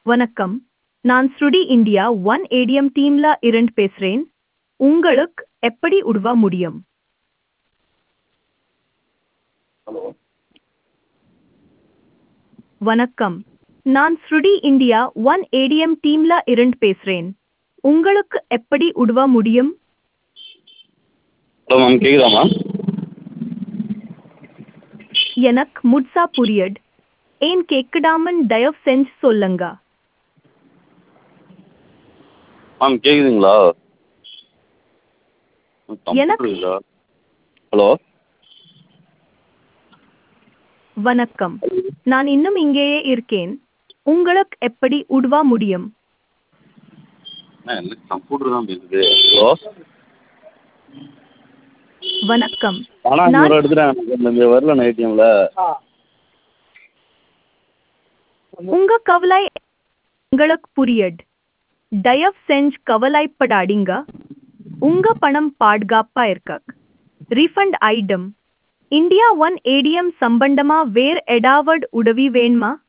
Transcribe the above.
வணக்கம் நான் ஸ்ருடி இந்தியா ஒன் ஏடிஎம் டீம்ல இருந்து பேசுறேன் உங்களுக்கு எப்படி உதவ முடியும் ஹலோ வணக்கம் நான் ஸ்ருடி இந்தியா ஒன் ஏடிஎம் டீம்ல இருந்து பேசுறேன் உங்களுக்கு எப்படி உதவ முடியும் ஹலோ மேம் கேட்குதா மேம் எனக்கு முட்சா புரியட் ஏன் கேட்கடாமன் தயவு செஞ்சு சொல்லுங்க மேம் கேட்குதுங்களா எனக்கு- கம்ப்யூட்டர் இல்லா ஹலோ வணக்கம் நான் இன்னும் இங்கேயே இருக்கேன் உங்களுக்கு எப்படி உதவ முடியும் அண்ணா எனக்கு கம்ப்யூட்டர் தான் பேசுது ஹலோ வணக்கம் ஆனால் நான்- ஒரு எடுத்துட்டேன் எனக்கு இந்த வரல ஏடிஎம்ல உங்க கவலை உங்களுக்கு புரியட் தயவு செஞ்சு கவலைப்படாதீங்க உங்க பணம் பாதுகாப்பா இருக்க refund item India one ATM சம்பந்தமா வேற ஏதாவது உதவி வேணுமா